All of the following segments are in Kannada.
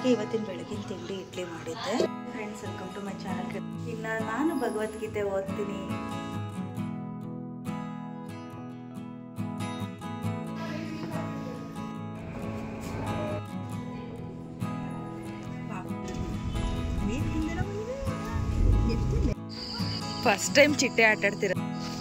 ಹಾಗೆ ಇವತ್ತಿನ ಬೆಳಗಿನ ತಿಂಡಿ ಇಡ್ಲಿ ಮಾಡಿದ್ದೆ friends welcome to my channel ಇನ್ನು ನಾನು ಭಗವದ್ಗೀತೆ ಓದ್ತೀನಿ ಫಸ್ಟ್ ಟೈಮ್ ಚಿಟ್ಟೆ ಆಟಾಡ್ತೀರ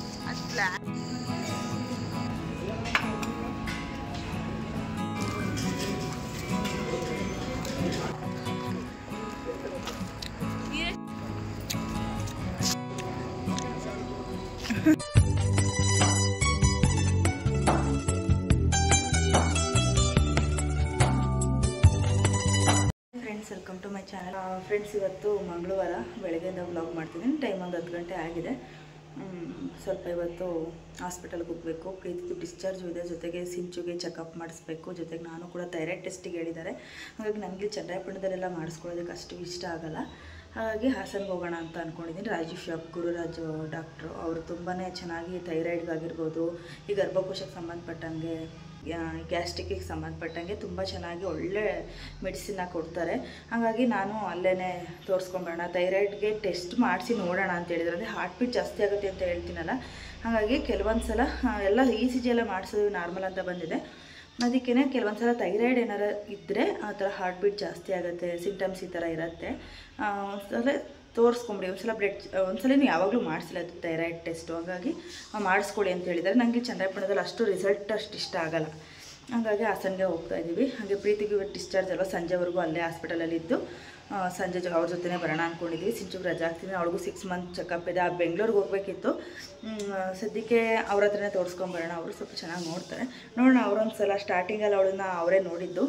friends welcome to my channel friends ಇವತ್ತು ಮಂಗಳವಾರ ಬೆಳಗ್ಗೆಯಿಂದ ವ್ಲಾಗ್ ಮಾಡ್ತಿದ್ದೀನಿ ಟೈಮ್ ಒಂದು ಹತ್ತು ಗಂಟೆ ಆಗಿದೆ ಮ್, ಸ್ವಲ್ಪ ಇವತ್ತು ಹಾಸ್ಪಿಟಲ್ಗೆ ಹೋಗಬೇಕು ಪ್ರೀತಿದು ಡಿಸ್ಚಾರ್ಜ್ ಇದೆ ಜೊತೆಗೆ ಸಿಂಚುಗೆ ಚೆಕಪ್ ಮಾಡಿಸ್ಬೇಕು ಜೊತೆಗೆ ನಾನು ಕೂಡ ಥೈರಾಯ್ಡ್ ಟೆಸ್ಟಿಗೆ ಹೇಳಿದ್ದಾರೆ ಹಾಗಾಗಿ ನನಗೆ ಚನ್ನರಾಯಪಟ್ಟಣದಲ್ಲೆಲ್ಲ ಮಾಡಿಸ್ಕೊಳ್ಳೋದಕ್ಕೆ ಅಷ್ಟು ಇಷ್ಟ ಆಗಲ್ಲ ಹಾಗಾಗಿ ಹಾಸನ್ಗೆ ಹೋಗೋಣ ಅಂತ ಅಂದ್ಕೊಂಡಿದ್ದೀನಿ ರಾಜೀವ್ ಶಾಪ್ ಗುರುರಾಜ್ ಡಾಕ್ಟ್ರು ಅವರು ತುಂಬಾ ಚೆನ್ನಾಗಿ ಥೈರಾಯ್ಡ್ಗಾಗಿರ್ಬೋದು ಈ ಗರ್ಭಕೋಶಕ್ಕೆ ಸಂಬಂಧಪಟ್ಟಂಗೆ ಗ್ಯಾಸ್ಟ್ರಿಕ್ಕಿಗೆ ಸಂಬಂಧಪಟ್ಟಂಗೆ ತುಂಬ ಚೆನ್ನಾಗಿ ಒಳ್ಳೆ ಮೆಡಿಸಿನ್ನ ಕೊಡ್ತಾರೆ ಹಾಗಾಗಿ ನಾನು ಅಲ್ಲೇ ತೋರಿಸ್ಕೊಂಬರೋಣ ಥೈರಾಯ್ಡ್ಗೆ ಟೆಸ್ಟ್ ಮಾಡಿಸಿ ನೋಡೋಣ ಅಂತ ಹೇಳಿದ್ರು ಅಂದರೆ ಹಾರ್ಟ್ ಬೀಟ್ ಜಾಸ್ತಿ ಆಗುತ್ತೆ ಅಂತ ಹೇಳ್ತೀನಲ್ಲ ಹಾಗಾಗಿ ಕೆಲವೊಂದು ಸಲ ಆ, ಎಲ್ಲ ಇ ಸಿ ಜಿ ಎಲ್ಲ ಮಾಡಿಸೋದು ನಾರ್ಮಲ್ ಅಂತ ಬಂದಿದೆ ಅದಕ್ಕೇ ಕೆಲವೊಂದು ಸಲ ಥೈರಾಯ್ಡ್ ಏನಾರು ಇದ್ದರೆ ಆ ಥರ ಹಾರ್ಟ್ ಬೀಟ್ ಜಾಸ್ತಿ ಆಗುತ್ತೆ ಸಿಂಟಮ್ಸ್ ಈ ಥರ ಇರುತ್ತೆ ಆ, ಒಂದ್ಸಲ ತೋರಿಸ್ಕೊಂಬಿಡಿ ಒಂದ್ಸಲ ಬ್ಲಡ್ ಒಂದ್ಸಲ ಯಾವಾಗಲೂ ಮಾಡಿಸಿಲ್ಲ ಥೈರಾಯ್ಡ್ ಟೆಸ್ಟು ಹಾಗಾಗಿ ಆ, ಮಾಡಿಸ್ಕೊಡಿ ಅಂತ ಹೇಳಿದ್ದಾರೆ ನನಗೆ ಚಂದ್ರಪಟ್ಟಣದಲ್ಲಿ ಅಷ್ಟು ರಿಸಲ್ಟ್ ಅಷ್ಟು ಇಷ್ಟ ಆಗಲ್ಲ ಹಾಗಾಗಿ ಹಾಸನ್ಗೆ ಹೋಗ್ತಾ ಇದ್ದೀವಿ ಹಾಗೆ ಪ್ರೀತಿಗೆ ಡಿಸ್ಚಾರ್ಜ್ ಅಲ್ವಾ ಸಂಜೆವರೆಗೂ ಅಲ್ಲೇ ಹಾಸ್ಪಿಟಲಲ್ಲಿ ಇದ್ದು ಆ, ಸಂಜೆ ಜೊ ಅವ್ರ ಜೊತೆನೇ ಬರೋಣ ಅಂದ್ಕೊಂಡಿದ್ವಿ ಸಿಂಚುಗೆ ರಜಾ ಆಗ್ತೀನಿ ಅವಳಿಗೂ ಸಿಕ್ಸ್ ಮಂತ್ ಚೆಕಪ್ ಇದೆ ಆ ಬೆಂಗಳೂರಿಗೆ ಹೋಗ್ಬೇಕಿತ್ತು ಮ್, ಸದ್ಯಕ್ಕೆ ಅವ್ರ ಹತ್ರನೇ ತೋರಿಸ್ಕೊಂಬರೋಣ ಅವರು ಸ್ವಲ್ಪ ಚೆನ್ನಾಗಿ ನೋಡ್ತಾರೆ ನೋಡೋಣ ಅವರೊಂದು ಸಲ ಸ್ಟಾರ್ಟಿಂಗಲ್ಲಿ ಅವಳನ್ನ ಅವರೇ ನೋಡಿದ್ದು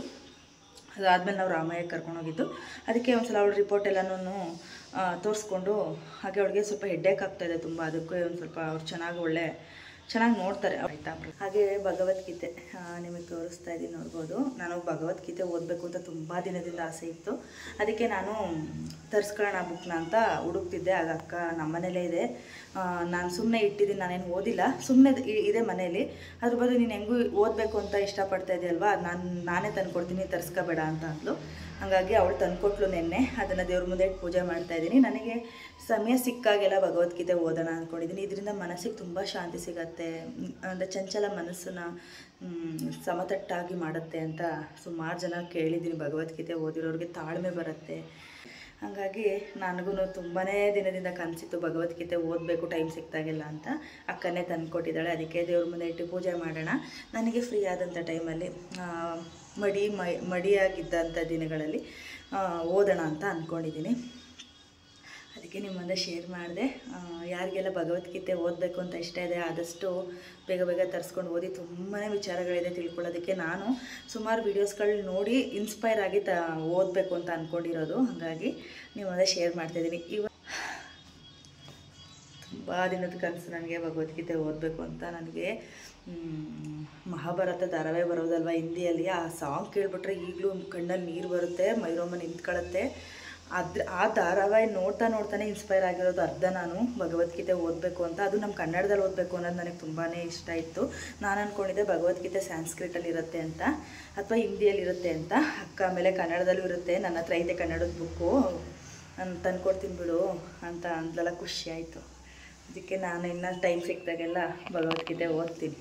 ಅದಾದಮೇಲೆ ನಾವು ರಾಮಯ್ಯ ಕರ್ಕೊಂಡೋಗಿದ್ದು ಅದಕ್ಕೆ ಒಂದು ಸಲ ಅವಳ ರಿಪೋರ್ಟ್ ಎಲ್ಲನೂ ತೋರಿಸ್ಕೊಂಡು ಹಾಗೆ ಅವಳಿಗೆ ಸ್ವಲ್ಪ ಹೆಡ್ಡೇಕ್ ಆಗ್ತಾಯಿದೆ ತುಂಬ ಅದಕ್ಕೆ ಒಂದು ಸ್ವಲ್ಪ ಅವ್ರು ಚೆನ್ನಾಗಿ ಒಳ್ಳೆ ಚೆನ್ನಾಗಿ ನೋಡ್ತಾರೆ ಆಯ್ತಾ ಹಾಗೆ ಭಗವದ್ಗೀತೆ ಆ, ನಿಮಗೆ ತೋರಿಸ್ತಾ ಇದ್ದೀನಿ ನೋಡ್ಬೋದು ನಾನು ಭಗವದ್ಗೀತೆ ಓದಬೇಕು ಅಂತ ತುಂಬ ದಿನದಿಂದ ಆಸೆ ಇತ್ತು ಅದಕ್ಕೆ ನಾನು ತರಿಸ್ಕೊಳ್ಳೋಣ ಬುಕ್ನ ಅಂತ ಹುಡುಕ್ತಿದ್ದೆ ಆಗ ಅಕ್ಕ ನಮ್ಮನೇಲೇ ಇದೆ ಆ, ನಾನು ಸುಮ್ಮನೆ ಇಟ್ಟಿದ್ದೀನಿ ನಾನೇನು ಓದಿಲ್ಲ ಸುಮ್ಮನೆ ಇದೆ ಮನೇಲಿ ಅದ್ರ ಬದಲು ನೀನು ಹೆಂಗೂ ಓದಬೇಕು ಅಂತ ಇಷ್ಟಪಡ್ತಾ ಇದೆಯಲ್ವಾ ನಾನು ನಾನೇ ತಂದ್ಕೊಡ್ತೀನಿ ತರಿಸ್ಕೋಬೇಡ ಅಂತ ಅಂದ್ಲು ಹಾಗಾಗಿ ಅವಳು ತಂದ್ಕೊಟ್ಲು ನಿನ್ನೆ ಅದನ್ನು ದೇವ್ರ ಮುಂದೆ ಇಟ್ಟು ಪೂಜೆ ಮಾಡ್ತಾ ಇದ್ದೀನಿ ನನಗೆ ಸಮಯ ಸಿಕ್ಕಾಗೆಲ್ಲ ಭಗವದ್ಗೀತೆ ಓದೋಣ ಅಂದ್ಕೊಂಡಿದ್ದೀನಿ ಇದರಿಂದ ಮನಸ್ಸಿಗೆ ತುಂಬ ಶಾಂತಿ ಸಿಗತ್ತೆ ಮ್, ಅಂದರೆ ಚಂಚಲ ಮನಸ್ಸನ್ನ ಮ್, ಸಮತಟ್ಟಾಗಿ ಮಾಡುತ್ತೆ ಅಂತ ಸುಮಾರು ಜನ ಕೇಳಿದ್ದೀನಿ ಭಗವದ್ಗೀತೆ ಓದಿರೋರಿಗೆ ತಾಳ್ಮೆ ಬರುತ್ತೆ ಹಾಗಾಗಿ ನನಗೂ ತುಂಬಾ ದಿನದಿಂದ ಕನಸಿತ್ತು ಭಗವದ್ಗೀತೆ ಓದಬೇಕು ಟೈಮ್ ಸಿಕ್ತಾಗೆಲ್ಲ ಅಂತ ಅಕ್ಕನೇ ತಂದುಕೊಟ್ಟಿದ್ದಾಳೆ ಅದಕ್ಕೆ ದೇವ್ರ ಮುಂದೆ ಇಟ್ಟು ಪೂಜೆ ಮಾಡೋಣ ನನಗೆ ಫ್ರೀ ಆದಂಥ ಟೈಮಲ್ಲಿ ಮಡಿ ಮೈ ಮಡಿಯಾಗಿದ್ದಂಥ ದಿನಗಳಲ್ಲಿ ಆ, ಓದೋಣ ಅಂತ ಅಂದ್ಕೊಂಡಿದ್ದೀನಿ ಅದಕ್ಕೆ ನಿಮ್ಮ ಮುಂದೆ ಶೇರ್ ಮಾಡಿದೆ ಯಾರಿಗೆಲ್ಲ ಭಗವದ್ಗೀತೆ ಓದಬೇಕು ಅಂತ ಇಷ್ಟ ಇದೆ ಆದಷ್ಟು ಬೇಗ ಬೇಗ ತರಿಸ್ಕೊಂಡು ಓದಿ ತುಂಬಾ ವಿಚಾರಗಳಿದೆ ತಿಳ್ಕೊಳ್ಳೋದಕ್ಕೆ ನಾನು ಸುಮಾರು ವೀಡಿಯೋಸ್ಗಳು ನೋಡಿ ಇನ್ಸ್ಪೈರ್ ಆಗಿ ತ ಓದಬೇಕು ಅಂತ ಅಂದ್ಕೊಂಡಿರೋದು ಹಾಗಾಗಿ ನಿಮ್ಮ ಮುಂದೆ ಶೇರ್ ಮಾಡ್ತಾಯಿದ್ದೀನಿ ಇವ ತುಂಬ ದಿನದ ಕನಸು ನನಗೆ ಭಗವದ್ಗೀತೆ ಓದಬೇಕು ಅಂತ ನನಗೆ ಮ್, ಮಹಾಭಾರತ ಧಾರಾವಾಹಿ ಬರೋದಲ್ವ ಹಿಂದಿಯಲ್ಲಿ ಆ ಸಾಂಗ್ ಕೇಳಿಬಿಟ್ರೆ ಈಗಲೂ ಕಣ್ಣಲ್ಲಿ ನೀರು ಬರುತ್ತೆ ಮೈರೋಮ ನಿಂತ್ಕೊಳ್ಳುತ್ತೆ ಅದ್ರ ಆ ಧಾರಾವಾಹಿ ನೋಡ್ತಾ ನೋಡ್ತಾನೆ ಇನ್ಸ್ಪೈರ್ ಆಗಿರೋದು ಅರ್ಧ ನಾನು ಭಗವದ್ಗೀತೆ ಓದಬೇಕು ಅಂತ ಅದು ನಮ್ಮ ಕನ್ನಡದಲ್ಲಿ ಓದಬೇಕು ಅನ್ನೋದು ನನಗೆ ತುಂಬಾ ಇಷ್ಟ ಇತ್ತು ನಾನು ಅಂದ್ಕೊಂಡಿದ್ದೆ ಭಗವದ್ಗೀತೆ ಸಂಸ್ಕೃತಲ್ಲಿ ಇರುತ್ತೆ ಅಂತ ಅಥವಾ ಹಿಂದಿಯಲ್ಲಿ ಇರುತ್ತೆ ಅಂತ ಅಕ್ಕ ಆಮೇಲೆ ಕನ್ನಡದಲ್ಲೂ ಇರುತ್ತೆ ನನ್ನ ಹತ್ರ ಐತೆ ಕನ್ನಡದ ಬುಕ್ಕು ನಾನು ತಂದ್ಕೊಡ್ತೀನಿ ಬಿಡು ಅಂತ ಅಂದ್ಲೆಲ್ಲ ಖುಷಿ ಆಯಿತು ಅದಕ್ಕೆ ನಾನು ಇನ್ನು ಟೈಮ್ ಸಿಕ್ಕಿದಾಗೆಲ್ಲ ಭಗವದ್ಗೀತೆ ಓದ್ತೀನಿ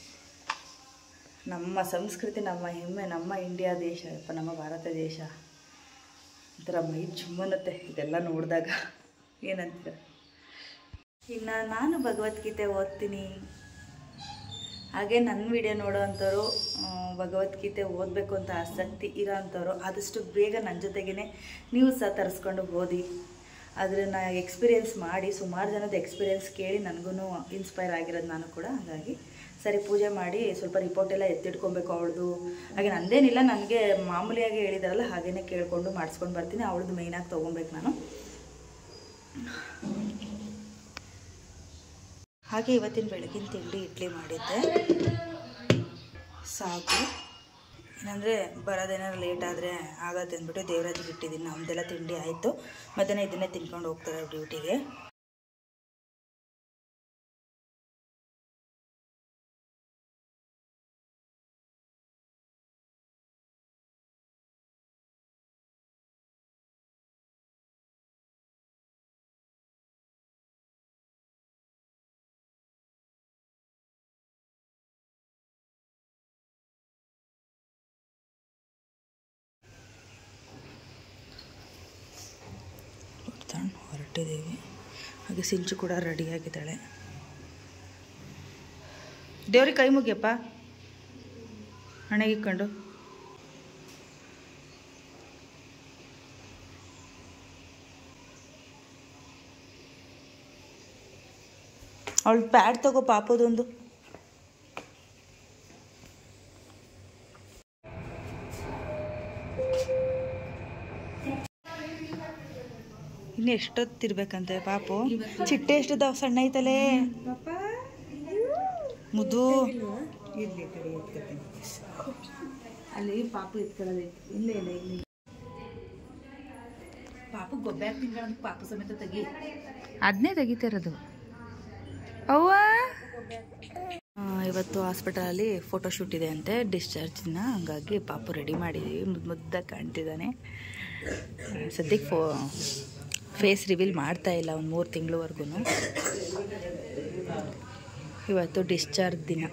ನಮ್ಮ ಸಂಸ್ಕೃತಿ ನಮ್ಮ ಹೆಮ್ಮೆ ನಮ್ಮ ಇಂಡಿಯಾ ದೇಶ ಯಪ್ಪ ನಮ್ಮ ಭಾರತ ದೇಶ ಒಂಥರ ಮೈ ಜುಮ್ಮನ್ನುತ್ತೆ ಇದೆಲ್ಲ ನೋಡಿದಾಗ ಏನಂತೀರ ಇನ್ನು ನಾನು ಭಗವದ್ಗೀತೆ ಓದ್ತೀನಿ ಹಾಗೆ ನನ್ನ ವಿಡಿಯೋ ನೋಡೋವಂಥವ್ರು ಆ, ಭಗವದ್ಗೀತೆ ಓದಬೇಕು ಅಂತ ಆಸಕ್ತಿ ಇರೋ ಅಂಥವ್ರು ಆದಷ್ಟು ಬೇಗ ನನ್ನ ಜೊತೆಗೇ ನೀವು ಸಹ ತರಿಸ್ಕೊಂಡು ಓದಿ ಅದನ್ನು ಎಕ್ಸ್ಪೀರಿಯೆನ್ಸ್ ಮಾಡಿ ಸುಮಾರು ಜನದ ಎಕ್ಸ್ಪೀರಿಯೆನ್ಸ್ ಕೇಳಿ ನನಗೂ ಇನ್ಸ್ಪೈರ್ ಆಗಿರೋದು ನಾನು ಕೂಡ ಹಾಗಾಗಿ ಸರಿ ಪೂಜೆ ಮಾಡಿ ಸ್ವಲ್ಪ ರಿಪೋರ್ಟ್ ಎಲ್ಲ ಎತ್ತಿಟ್ಕೊಬೇಕು ಅವಳದು ಹಾಗೆ ನಂದೇನಿಲ್ಲ ನನಗೆ ಮಾಮೂಲಿಯಾಗಿ ಹೇಳಿದಾರಲ್ಲ ಹಾಗೇನೆ ಕೇಳಿಕೊಂಡು ಮಾಡಿಸ್ಕೊಂಡು ಬರ್ತೀನಿ ಅವಳದು ಮೇಯ್ನಾಗಿ ತೊಗೊಬೇಕು ನಾನು ಹಾಗೆ ಇವತ್ತಿನ ಬೆಳಗಿನ ತಿಂಡಿ ಇಡ್ಲಿ ಮಾಡಿದ್ದೆ ಸಾಕು ಏನಂದರೆ ಬರೋದೇನಾದ್ರು ಲೇಟ್ ಆದರೆ ಆಗತ್ತೆ ಅಂದ್ಬಿಟ್ಟು ದೇವರಾಜಿಗೆ ಇಟ್ಟಿದ್ದೀನಿ ನಮ್ಮದೆಲ್ಲ ತಿಂಡಿ ಆಯಿತು ಮಧ್ಯಾಹ್ನ ಇದನ್ನೇ ತಿನ್ಕೊಂಡು ಹೋಗ್ತಾರೆ ಡ್ಯೂಟಿಗೆ ಕೊಟ್ಟಿದ್ದೀವಿ ಹಾಗೆ ಸಿಂಚು ಕೂಡ ರೆಡಿಯಾಗಿದ್ದಾಳೆ ದೇವ್ರಿಗೆ ಕೈ ಮುಗಿಯಪ್ಪ ಹಣೆಗೆ ಇಕ್ಕೊಂಡು ಅವಳು ಪ್ಯಾಡ್ ತಗೋ ಪಾಪದೊಂದು ಇನ್ನು ಎಷ್ಟೊತ್ತಿರ್ಬೇಕಂತೆ ಪಾಪು ಚಿಟ್ಟೆ ಎಷ್ಟದಾವ ಸಣ್ಣ ಐತಲೇ ಮುದ್ದು ಅಲ್ಲಿ ಪಾಪು ಎತ್ಕೊಳ್ಳೋದು ಇಲ್ಲ ಇಲ್ಲ ಇಲ್ಲ ಪಾಪು ಗೊಬ್ಬೆ ಹಾಕ್ತೀನಿ ಕಣೋ, ಪಾಪು ಸಮೇತ ತೆಗಿ ಅದನ್ನೇ ತೆಗಿತಿರೋದು ಅವ್ವ ಆ, ಇವತ್ತು ಹಾಸ್ಪಿಟಲಲ್ಲಿ ಫೋಟೋ ಶೂಟ್ ಇದೆ ಅಂತೆ ಡಿಸ್ಚಾರ್ಜ್ ದಿನ ಹಂಗಾಗಿ ಪಾಪು ರೆಡಿ ಮಾಡಿದ್ದೀವಿ ಮುದ್ದು ಮುದ್ದಾಗಿ ಕಾಣ್ತಿದ್ದಾನೆ ಆ, ಸದ್ಯಕ್ಕೆ ಫೋ ಫೇಸ್ ರಿವೀಲ್ ಮಾಡ್ತಾ ಇಲ್ಲ ಒಂದು ಮೂರು ತಿಂಗಳವರೆಗೂ ಇವತ್ತು ಡಿಸ್ಚಾರ್ಜ್ ದಿನ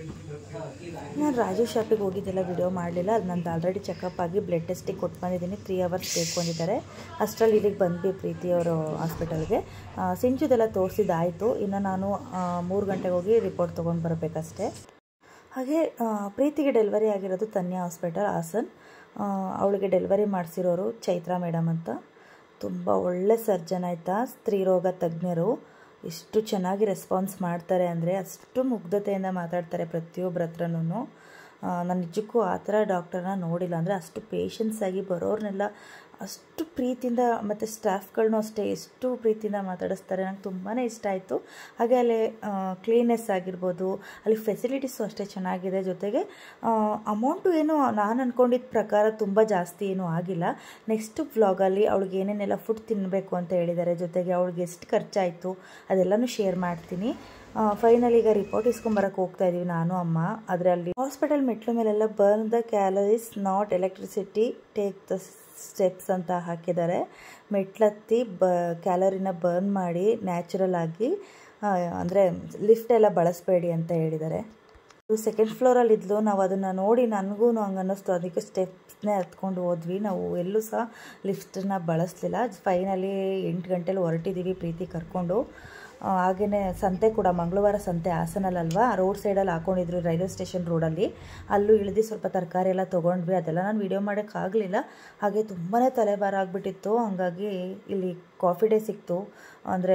ನಾನು ರಾಜು ಶಾಪಿಗೆ ಹೋಗಿದ್ದೆಲ್ಲ ವಿಡಿಯೋ ಮಾಡಲಿಲ್ಲ ಅದು ನಂದು ಆಲ್ರೆಡಿ ಚೆಕಪ್ ಆಗಿ ಬ್ಲಡ್ ಟೆಸ್ಟಿಗೆ ಕೊಟ್ಟು ಬಂದಿದ್ದೀನಿ ತ್ರೀ ಅವರ್ಸ್ ಬೇಕು ಅಂದಿದ್ದಾರೆ ಅಷ್ಟರಲ್ಲಿ ಇಲ್ಲಿಗೆ ಬಂದ್ವಿ ಪ್ರೀತಿಯವರು ಹಾಸ್ಪಿಟಲ್ಗೆ ಸಿಂಚುದೆಲ್ಲ ತೋರಿಸಿದ್ದಾಯಿತು ಇನ್ನು ನಾನು ಮೂರು ಗಂಟೆಗೆ ಹೋಗಿ ರಿಪೋರ್ಟ್ ತೊಗೊಂಡು ಬರಬೇಕಷ್ಟೇ ಹಾಗೆ ಆ, ಪ್ರೀತಿಗೆ ಡೆಲಿವರಿ ಆಗಿರೋದು ತನ್ಯ ಹಾಸ್ಪಿಟಲ್ ಹಾಸನ್ ಆ, ಅವಳಿಗೆ ಡೆಲಿವರಿ ಮಾಡಿಸಿರೋರು ಚೈತ್ರಾ ಮೇಡಮ್ ಅಂತ ತುಂಬ ಒಳ್ಳೆ ಸರ್ಜನ್ ಆಯಿತಾ ಸ್ತ್ರೀರೋಗ ತಜ್ಞರು ಎಷ್ಟು ಚೆನ್ನಾಗಿ ರೆಸ್ಪಾನ್ಸ್ ಮಾಡ್ತಾರೆ ಅಂದರೆ ಅಷ್ಟು ಮುಗ್ಧತೆಯಿಂದ ಮಾತಾಡ್ತಾರೆ ಪ್ರತಿಯೊಬ್ಬರ ಹತ್ರನೂ ನಾನು ನಿಜಕ್ಕೂ ಆ ಥರ ಡಾಕ್ಟರ್ನ ನೋಡಿಲ್ಲ ಅಂದರೆ ಅಷ್ಟು ಪೇಷನ್ಸ್ ಆಗಿ ಬರೋರ್ನೆಲ್ಲ ಅಷ್ಟು ಪ್ರೀತಿಯಿಂದ ಮತ್ತು ಸ್ಟಾಫ್ಗಳನ್ನೂ ಅಷ್ಟೇ ಎಷ್ಟು ಪ್ರೀತಿಯಿಂದ ಮಾತಾಡಿಸ್ತಾರೆ ನಂಗೆ ತುಂಬಾ ಇಷ್ಟ ಆಯಿತು ಹಾಗೆ ಅಲ್ಲಿ ಕ್ಲೀನೆಸ್ ಆಗಿರ್ಬೋದು ಅಲ್ಲಿ ಫೆಸಿಲಿಟೀಸು ಅಷ್ಟೇ ಚೆನ್ನಾಗಿದೆ ಜೊತೆಗೆ ಅಮೌಂಟು ಏನು ನಾನು ಅಂದ್ಕೊಂಡಿದ್ದ ಪ್ರಕಾರ ತುಂಬ ಜಾಸ್ತಿ ಏನೂ ಆಗಿಲ್ಲ ನೆಕ್ಸ್ಟ್ ವ್ಲಾಗಲ್ಲಿ ಅವಳಿಗೆ ಏನೇನೆಲ್ಲ ಫುಡ್ ತಿನ್ನಬೇಕು ಅಂತ ಹೇಳಿದ್ದಾರೆ ಜೊತೆಗೆ ಅವಳಿಗೆ ಎಷ್ಟು ಖರ್ಚಾಯಿತು ಅದೆಲ್ಲನೂ ಶೇರ್ ಮಾಡ್ತೀನಿ ಫೈನಲ್ ಈಗ ರಿಪೋರ್ಟ್ ಇಸ್ಕೊಂಬರಕ್ಕೆ ಹೋಗ್ತಾ ಇದೀವಿ ನಾನು ಅಮ್ಮ ಆದರೆ ಅಲ್ಲಿ ಹಾಸ್ಪಿಟಲ್ ಮೆಟ್ಲು ಮೇಲೆಲ್ಲ burn the calories not electricity take the steps ಅಂತ ಹಾಕಿದ್ದಾರೆ ಮೆಟ್ಲತ್ತಿ ಬ ಕ್ಯಾಲರಿನ ಬರ್ನ್ ಮಾಡಿ ನ್ಯಾಚುರಲ್ ಆಗಿ ಅಂದರೆ ಲಿಫ್ಟ್ ಎಲ್ಲ ಬಳಸಬೇಡಿ ಅಂತ ಹೇಳಿದ್ದಾರೆ ಸೆಕೆಂಡ್ ಫ್ಲೋರಲ್ಲಿ ಇದ್ಲು ನಾವು ಅದನ್ನು ನೋಡಿ ನನಗೂ ಹಂಗೆ ಅನ್ನಿಸ್ತು ಅದಕ್ಕೆ ಸ್ಟೆಪ್ಸ್ನೇ ಹತ್ಕೊಂಡು ಹೋದ್ವಿ ನಾವು ಎಲ್ಲೂ ಸಹ ಲಿಫ್ಟನ್ನ ಬಳಸಲಿಲ್ಲ ಫೈನಲಿ ಎಂಟು ಗಂಟೆಲಿ ಹೊರಟಿದ್ದೀವಿ ಪ್ರೀತಿ ಕರ್ಕೊಂಡು ಹಾಗೆಯೇ ಸಂತೆ ಕೂಡ ಮಂಗಳವಾರ ಸಂತೆ ಹಾಸನಲ್ಲಲ್ವಾ ರೋಡ್ ಸೈಡಲ್ಲಿ ಹಾಕೊಂಡಿದ್ರು ರೈಲ್ವೆ ಸ್ಟೇಷನ್ ರೋಡಲ್ಲಿ ಅಲ್ಲೂ ಇಳಿದು ಸ್ವಲ್ಪ ತರಕಾರಿ ಎಲ್ಲ ತೊಗೊಂಡ್ವಿ ಅದೆಲ್ಲ ನಾನು ವೀಡಿಯೋ ಮಾಡೋಕ್ಕಾಗಲಿಲ್ಲ ಹಾಗೆ ತುಂಬಾ ತಲೆಭಾರ ಆಗಿಬಿಟ್ಟಿತ್ತು ಹಾಗಾಗಿ ಇಲ್ಲಿ ಕಾಫಿ ಡೇ ಸಿಕ್ತು ಅಂದರೆ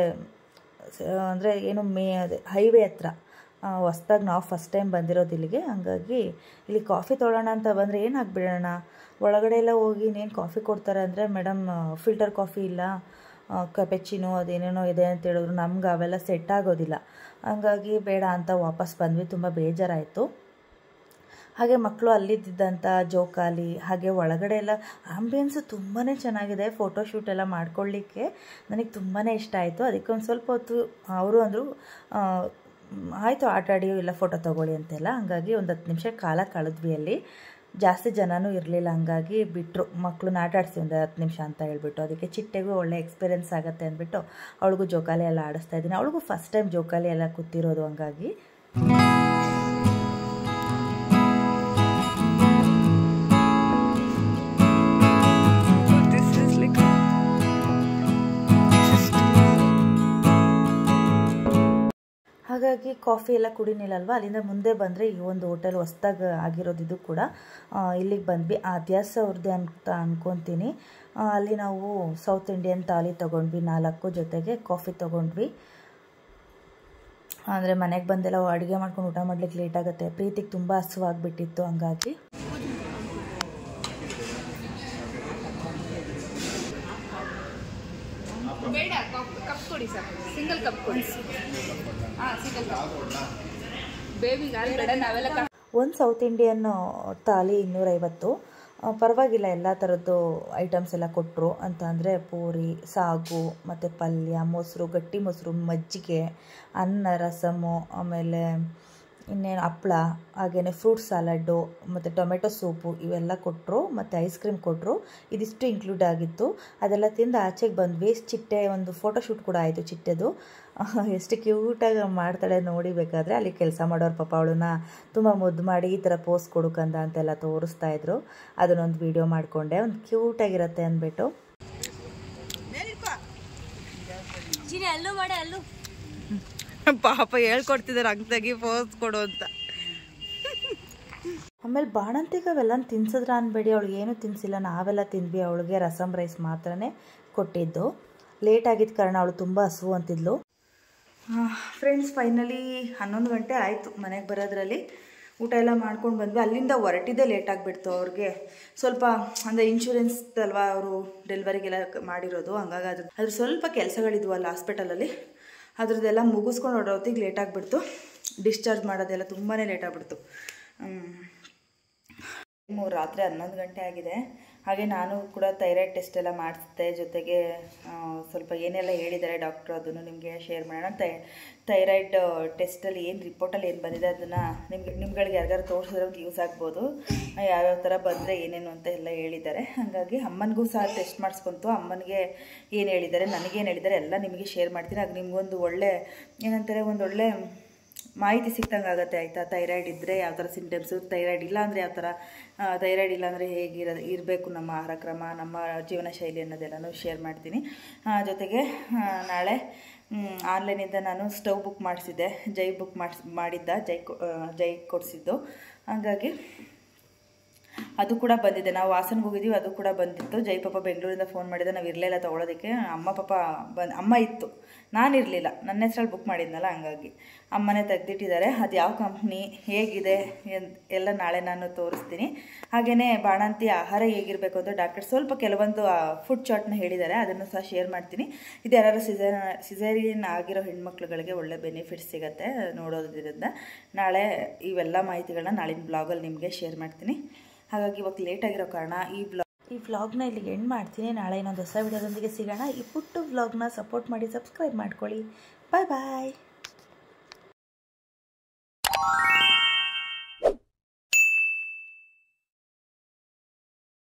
ಅಂದರೆ ಏನು ಮೇ ಅದೇ ಹೈವೇ ಹತ್ರ ಹೊಸ್ದಾಗಿ ನಾವು ಫಸ್ಟ್ ಟೈಮ್ ಬಂದಿರೋದು ಇಲ್ಲಿಗೆ ಹಂಗಾಗಿ ಇಲ್ಲಿ ಕಾಫಿ ತೊಗೊಳ್ಳೋಣ ಅಂತ ಬಂದರೆ ಏನು ಹಾಕ್ಬಿಡೋಣ ಒಳಗಡೆ ಎಲ್ಲ ಹೋಗಿ ಇನ್ನೇನು ಕಾಫಿ ಕೊಡ್ತಾರೆ ಅಂದರೆ ಮೇಡಮ್ ಫಿಲ್ಟರ್ ಕಾಫಿ ಇಲ್ಲ ಕಪೆಚಿನೋ ಅದೇನೇನೋ ಇದೆ ಅಂತ ಹೇಳಿದ್ರು ನಮ್ಗೆ ಅವೆಲ್ಲ ಸೆಟ್ ಆಗೋದಿಲ್ಲ ಹಂಗಾಗಿ ಬೇಡ ಅಂತ ವಾಪಸ್ ಬಂದ್ವಿ ತುಂಬ ಬೇಜಾರಾಯಿತು ಹಾಗೆ ಮಕ್ಕಳು ಅಲ್ಲಿದ್ದಂಥ ಜೋಕಾಲಿ ಹಾಗೆ ಒಳಗಡೆ ಎಲ್ಲ ಆಂಬಿಯನ್ಸು ತುಂಬಾ ಚೆನ್ನಾಗಿದೆ ಫೋಟೋಶೂಟ್ ಎಲ್ಲ ಮಾಡ್ಕೊಳ್ಳಿಕ್ಕೆ ನನಗೆ ತುಂಬಾ ಇಷ್ಟ ಆಯಿತು ಅದಕ್ಕೆ ಒಂದು ಸ್ವಲ್ಪ ಹೊತ್ತು ಅವರು ಅಂದರು ಆಯಿತು ಆಟ ಆಡಿ ಎಲ್ಲ ಫೋಟೋ ತೊಗೊಳ್ಳಿ ಅಂತೆಲ್ಲ ಹಂಗಾಗಿ ಒಂದು ಹತ್ತು ನಿಮಿಷ ಕಾಲ ಕಳೆದ್ವಿ ಅಲ್ಲಿ ಜಾಸ್ತಿ ಜನನೂ ಇರಲಿಲ್ಲ ಹಂಗಾಗಿ ಬಿಟ್ಟರು ಮಕ್ಕಳನ್ನ ಆಟ ಆಡಿಸಿ ಒಂದು ಹತ್ತು ನಿಮಿಷ ಅಂತ ಹೇಳ್ಬಿಟ್ಟು ಅದಕ್ಕೆ ಚಿಟ್ಟೆಗೂ ಒಳ್ಳೆ ಎಕ್ಸ್ಪೀರಿಯೆನ್ಸ್ ಆಗುತ್ತೆ ಅಂದ್ಬಿಟ್ಟು ಅವಳಿಗೂ ಜೋಕಾಲಿ ಎಲ್ಲ ಆಡಿಸ್ತಾ ಇದ್ದೀನಿ ಅವಳಿಗೂ ಫಸ್ಟ್ ಟೈಮ್ ಜೋಕಾಲಿ ಎಲ್ಲ ಕೂತಿರೋದು ಹಂಗಾಗಿ ಹಾಗಾಗಿ ಕಾಫಿ ಎಲ್ಲ ಕುಡಿನಿಲ್ಲಲ್ವ ಅಲ್ಲಿಂದ ಮುಂದೆ ಬಂದರೆ ಈ ಒಂದು ಹೋಟೆಲ್ ಹೊಸ್ದಾಗಿ ಆಗಿರೋದು ಇದು ಕೂಡ ಇಲ್ಲಿಗೆ ಬಂದ್ವಿ ಆದ್ಯಾಸ ಅವ್ರದ್ದೇ ಅಂತ ಅನ್ಕೊತೀನಿ ಅಲ್ಲಿ ನಾವು ಸೌತ್ ಇಂಡಿಯನ್ ಥಾಲಿ ತೊಗೊಂಡ್ವಿ ನಾಲ್ಕು ಜೊತೆಗೆ ಕಾಫಿ ತೊಗೊಂಡ್ವಿ ಅಂದರೆ ಮನೆಗೆ ಬಂದೆಲ್ಲ ಅಡುಗೆ ಮಾಡ್ಕೊಂಡು ಊಟ ಮಾಡ್ಲಿಕ್ಕೆ ಲೇಟ್ ಆಗುತ್ತೆ ಪ್ರೀತಿಗೆ ತುಂಬ ಹಸುವಾಗ್ಬಿಟ್ಟಿತ್ತು ಹಂಗಾಗಿ ಬೇಡ ಕಪ್ ಕೊಡಿ ಸರ್ ಸಿಂಗಲ್ ಕಪ್ ಕೊಡಿ ಹಾಂ ಸಿಂಗಲ್ ಕಪ್ ಬೇಬಿಗೆ ಹಾಲು ಬೇಡ ನಾವೆಲ್ಲ ಕ- ಒಂದು ಸೌತ್ ಇಂಡಿಯನ್ ಥಾಲಿ ಇನ್ನೂರೈವತ್ತು ಆ, ಪರವಾಗಿಲ್ಲ ಎಲ್ಲ ಥರದ್ದು ಐಟಮ್ಸ್ ಎಲ್ಲ ಕೊಟ್ಟರು ಅಂತ ಅಂದರೆ ಪೂರಿ ಸಾಗು ಮತ್ತು ಪಲ್ಯ ಮೊಸರು ಗಟ್ಟಿ ಮೊಸರು ಮಜ್ಜಿಗೆ ಅನ್ನ ರಸಮು ಆಮೇಲೆ ಇನ್ನೇನು ಹಪ್ಳ ಹಾಗೆಯೇ ಫ್ರೂಟ್ ಸಲಾಡ್ಡು ಮತ್ತು ಟೊಮೆಟೊ ಸೂಪು ಇವೆಲ್ಲ ಕೊಟ್ಟರು ಮತ್ತು ಐಸ್ ಕ್ರೀಮ್ ಕೊಟ್ಟರು ಇದಿಷ್ಟು ಇನ್ಕ್ಲೂಡ್ ಆಗಿತ್ತು ಅದೆಲ್ಲ ತಿಂದು ಆಚೆಗೆ ಬಂದ್ವಿ ಚಿಟ್ಟೆ ಒಂದು ಫೋಟೋಶೂಟ್ ಕೂಡ ಆಯಿತು ಚಿಟ್ಟೆದು ಎಷ್ಟು ಕ್ಯೂಟಾಗಿ ಮಾಡ್ತಾಳೆ ನೋಡಿ ಬೇಕಾದರೆ ಅಲ್ಲಿ ಕೆಲಸ ಮಾಡೋರು ಪಾಪ ಅವಳನ್ನ ತುಂಬ ಮುದ್ದು ಮಾಡಿ ಈ ಥರ ಪೋಸ್ ಕೊಡುಕಂದ ಅಂತೆಲ್ಲ ತೋರಿಸ್ತಾ ಇದ್ರು ಅದನ್ನೊಂದು ವೀಡಿಯೋ ಮಾಡಿಕೊಂಡೆ ಒಂದು ಕ್ಯೂಟಾಗಿರುತ್ತೆ ಅಂದ್ಬಿಟ್ಟು ಚಿನಿ ಅಲ್ಲೂ ಮಾಡೆ ಅಲ್ಲೂ ಪಾಪ ಹೇಳ್ಕೊಡ್ತಿದ್ದಾರೆ ಹಂಗೆ ತೆಗಿ ಪೋಸ್ ಕೊಡು ಅಂತ ಆಮೇಲೆ ಬಾಣಂತಿಗೆ ಅವೆಲ್ಲ ತಿನ್ಸಿದ್ರ ಅನ್ಬೇಡಿ ಅವಳಿಗೆ ಏನು ತಿನ್ಸಿಲ್ಲ ನಾವೆಲ್ಲ ತಿಂದ್ವಿ ಅವಳಿಗೆ ರಸಮ್ ರೈಸ್ ಮಾತ್ರನೇ ಕೊಟ್ಟಿದ್ದು ಲೇಟ್ ಆಗಿದ್ದ ಕಾರಣ ಅವಳು ತುಂಬ ಹಸು ಅಂತಿದ್ಲು ಫ್ರೆಂಡ್ಸ್ ಫೈನಲಿ ಹನ್ನೊಂದು ಗಂಟೆ ಆಯಿತು ಮನೆಗೆ ಬರೋದ್ರಲ್ಲಿ ಊಟ ಎಲ್ಲ ಮಾಡ್ಕೊಂಡು ಬಂದ್ವಿ ಅಲ್ಲಿಂದ ಹೊರಟಿದ್ದೇ ಲೇಟ್ ಆಗಿಬಿಡ್ತು ಅವ್ರಿಗೆ ಸ್ವಲ್ಪ ಅಂದರೆ ಇನ್ಶೂರೆನ್ಸ್ ಅಲ್ವಾ ಅವರು ಡೆಲಿವರಿಗೆಲ್ಲ ಮಾಡಿರೋದು ಹಂಗಾಗಿ ಅದ್ರ ಅದ್ರ ಸ್ವಲ್ಪ ಕೆಲಸಗಳಿದ್ವು ಅಲ್ಲಿ ಹಾಸ್ಪಿಟಲಲ್ಲಿ ಅದ್ರದ್ದೆಲ್ಲ ಮುಗಿಸ್ಕೊಂಡು ಹೊರಡೋತ್ತಿಗೆ ಲೇಟ್ ಆಗಿಬಿಡ್ತು ಡಿಸ್ಚಾರ್ಜ್ ಮಾಡೋದೆಲ್ಲ ತುಂಬಾ ಲೇಟ್ ಆಗಿಬಿಡ್ತು ಮೂರು ರಾತ್ರಿ ಹನ್ನೊಂದು ಗಂಟೆ ಆಗಿದೆ ಹಾಗೆ ನಾನು ಕೂಡ ಥೈರಾಯ್ಡ್ ಟೆಸ್ಟ್ ಎಲ್ಲ ಮಾಡಿಸಿದೆ ಜೊತೆಗೆ ಆ, ಸ್ವಲ್ಪ ಏನೆಲ್ಲ ಹೇಳಿದ್ದಾರೆ ಡಾಕ್ಟ್ರು ಅದನ್ನು ನಿಮಗೆ ಶೇರ್ ಮಾಡೋಣ ಥೈ ಥೈರಾಯ್ಡ್ ಟೆಸ್ಟಲ್ಲಿ ಏನು ರಿಪೋರ್ಟಲ್ಲಿ ಏನು ಬಂದಿದೆ ಅದನ್ನು ನಿಮ್ಗೆ ನಿಮ್ಗಳಿಗೆ ಯಾರಿಗಾರು ತೋರಿಸಿದ್ರೆ ಒಂದು ಯೂಸ್ ಆಗ್ಬೋದು ಯಾವ್ಯಾವ ಥರ ಬಂದರೆ ಏನೇನು ಅಂತ ಎಲ್ಲ ಹೇಳಿದ್ದಾರೆ ಹಾಗಾಗಿ ಅಮ್ಮನಿಗೂ ಸಹ ಟೆಸ್ಟ್ ಮಾಡಿಸ್ಕೊಂತು ಅಮ್ಮನಿಗೆ ಏನು ಹೇಳಿದ್ದಾರೆ ನನಗೇನು ಹೇಳಿದ್ದಾರೆ ಎಲ್ಲ ನಿಮಗೆ ಶೇರ್ ಮಾಡ್ತೀನಿ ಆಗ ನಿಮಗೊಂದು ಒಳ್ಳೆ ಏನಂತಾರೆ ಒಂದು ಒಳ್ಳೆ ಮಾಹಿತಿ ಸಿಕ್ತಂಗೆ ಆಗುತ್ತೆ ಆಯಿತಾ ಥೈರಾಯ್ಡ್ ಇದ್ದರೆ ಯಾವ ಥರ ಸಿಂಟಮ್ಸು ಥೈರಾಯ್ಡ್ ಇಲ್ಲ ಅಂದರೆ ಯಾವ ಥರ ಥೈರಾಯ್ಡ್ ಇಲ್ಲ ಅಂದರೆ ಹೇಗಿರ ಇರಬೇಕು ನಮ್ಮ ಆಹಾರ ಕ್ರಮ ನಮ್ಮ ಜೀವನ ಶೈಲಿ ಅನ್ನೋದೆಲ್ಲನೂ ಶೇರ್ ಮಾಡ್ತೀನಿ ಆ, ಜೊತೆಗೆ ಆ, ನಾಳೆ ಆನ್ಲೈನಿಂದ ನಾನು ಸ್ಟವ್ ಬುಕ್ ಮಾಡಿಸಿದ್ದೆ ಜೈ ಬುಕ್ ಮಾಡಿಸ್ ಮಾಡಿದ್ದ ಜೈ ಕೊ- ಆ, ಜೈ ಕೊಡಿಸಿದ್ದು ಹಾಗಾಗಿ ಅದು ಕೂಡ ಬಂದಿದೆ ನಾವು ಹಾಸನ್ಗೆ ಹೋಗಿದ್ದೀವಿ ಅದು ಕೂಡ ಬಂದಿತ್ತು ಜೈ ಪಾಪ ಬೆಂಗಳೂರಿಂದ ಫೋನ್ ಮಾಡಿದೆ ನಾವು ಇರಲಿಲ್ಲ ತೊಗೊಳೋದಕ್ಕೆ ಅಮ್ಮ ಪಾಪ ಬಂದು ಅಮ್ಮ ಇತ್ತು ನಾನು ಇರಲಿಲ್ಲ ನನ್ನ ಹೆಸ್ರಲ್ಲಿ ಬುಕ್ ಮಾಡಿದ್ನಲ್ಲ ಹಂಗಾಗಿ ಅಮ್ಮನೇ ತೆಗ್ದಿಟ್ಟಿದ್ದಾರೆ ಅದು ಯಾವ ಕಂಪ್ನಿ ಹೇಗಿದೆ ಎನ್- ಎಲ್ಲ ನಾಳೆ ನಾನು ತೋರಿಸ್ತೀನಿ ಹಾಗೆಯೇ ಬಾಣಂತಿ ಆಹಾರ ಹೇಗಿರಬೇಕು ಅಂತ ಡಾಕ್ಟರ್ ಸ್ವಲ್ಪ ಕೆಲವೊಂದು ಫುಡ್ ಚಾರ್ಟ್ನ ಹೇಳಿದ್ದಾರೆ ಅದನ್ನು ಸಹ ಶೇರ್ ಮಾಡ್ತೀನಿ ಇದು ಯಾರು ಸಿಸೇರ್ ಸಿಸೇರಿಯನ್ ಆಗಿರೋ ಹೆಣ್ಮಕ್ಳುಗಳಿಗೆ ಒಳ್ಳೆ ಬೆನಿಫಿಟ್ಸ್ ಸಿಗುತ್ತೆ ನೋಡೋದ್ರಿಂದ ನಾಳೆ ಇವೆಲ್ಲ ಮಾಹಿತಿಗಳನ್ನ ನಾಳಿನ ಬ್ಲಾಗಲ್ಲಿ ನಿಮಗೆ ಶೇರ್ ಮಾಡ್ತೀನಿ ಹಾಗಾಗಿ ಇವಾಗ ಲೇಟ್ ಆಗಿರೋ ಕಾರಣ ಈ ಬ್ಲಾಗ್ ಈ ವ್ಲಾಗ್ನ ಇಲ್ಲಿಗೆ ಎಂಡ್ ಮಾಡ್ತೀನಿ ನಾಳೆ ಇನ್ನೊಂದು ಹೊಸ ವಿಡಿಯೋದೊಂದಿಗೆ ಸಿಗೋಣ ಈ ಪುಟ್ಟು ವ್ಲಾಗ್ನ ಸಪೋರ್ಟ್ ಮಾಡಿ ಸಬ್ಸ್ಕ್ರೈಬ್ ಮಾಡ್ಕೊಳ್ಳಿ ಬಾಯ್ ಬಾಯ್